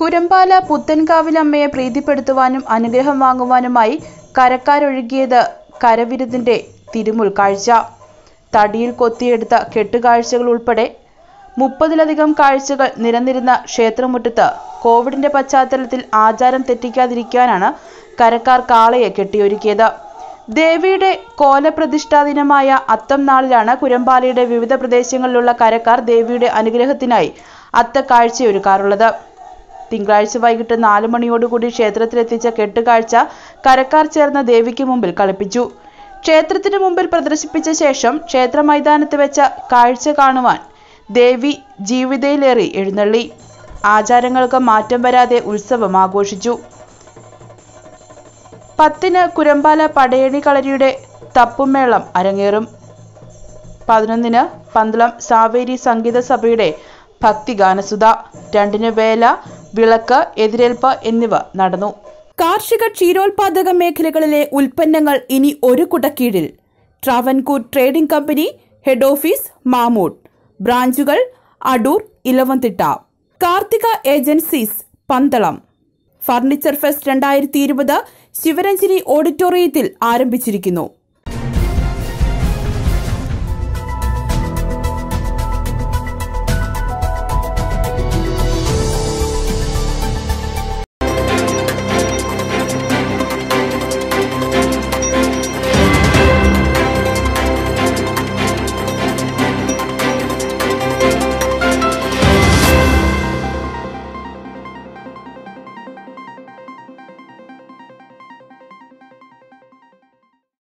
കുരമ്പാല പുത്തൻകാവിലമ്മയെ പ്രീതിപ്പെടുത്തുവാനും അനുഗ്രഹം വാങ്ങുവാനുമായി കരക്കാരൊഴുകിയത് കരവിരുതിന്റെ തിരുമുൽ കാഴ്ച തടിയിൽ കൊത്തിയെടുത്ത കെട്ടുകാഴ്ചകൾ ഉൾപ്പെടെ മുപ്പതിലധികം കാഴ്ചകൾ നിരന്നിരുന്ന ക്ഷേത്രമുറ്റത്ത് കോവിഡിന്റെ പശ്ചാത്തലത്തിൽ ആചാരം തെറ്റിക്കാതിരിക്കാനാണ് കരക്കാർ കാളയെ കെട്ടിയൊരുക്കിയത് ദേവിയുടെ കോലപ്രതിഷ്ഠാ ദിനമായ അത്തം നാളിലാണ് കുരമ്പാലയുടെ വിവിധ പ്രദേശങ്ങളിലുള്ള കരക്കാർ ദേവിയുടെ അനുഗ്രഹത്തിനായി അത്ത കാഴ്ചയൊരുക്കാറുള്ളത് തിങ്കളാഴ്ച വൈകിട്ട് നാല് മണിയോടുകൂടി ക്ഷേത്രത്തിലെത്തിച്ച കെട്ടുകാഴ്ച കരക്കാർ ചേർന്ന ദേവിക്ക് മുമ്പിൽ കളിപ്പിച്ചു ക്ഷേത്രത്തിന് മുമ്പിൽ പ്രദർശിപ്പിച്ച ശേഷം ക്ഷേത്ര മൈതാനത്ത് വെച്ച കാഴ്ച കാണുവാൻ ദേവി ജീവിതയിലേറി എഴുന്നള്ളി ആചാരങ്ങൾക്ക് മാറ്റം വരാതെ ഉത്സവം ആഘോഷിച്ചു പത്തിന് കുരമ്പാല പടയണി കളരിയുടെ തപ്പുമേളം അരങ്ങേറും പതിനൊന്നിന് പന്തളം സാവേരി സംഗീത സഭയുടെ ഭക്തിഗാനസുധ രണ്ടിന് വേല വിളക്ക് എതിരേൽപ്പ് എന്നിവ നടന്നു കാർഷിക ക്ഷീരോത്പാദക മേഖലകളിലെ ഉൽപ്പന്നങ്ങൾ ഇനി ഒരു കുടക്കീഴിൽ Travancore trading company head office Mamood ബ്രാഞ്ചുകൾ Adoor Elavanthitta Karthika agencies Pandalam furniture fest രണ്ടായിരത്തി ഇരുപത് ശിവരഞ്ജിനി ഓഡിറ്റോറിയത്തിൽ ആരംഭിച്ചിരിക്കുന്നു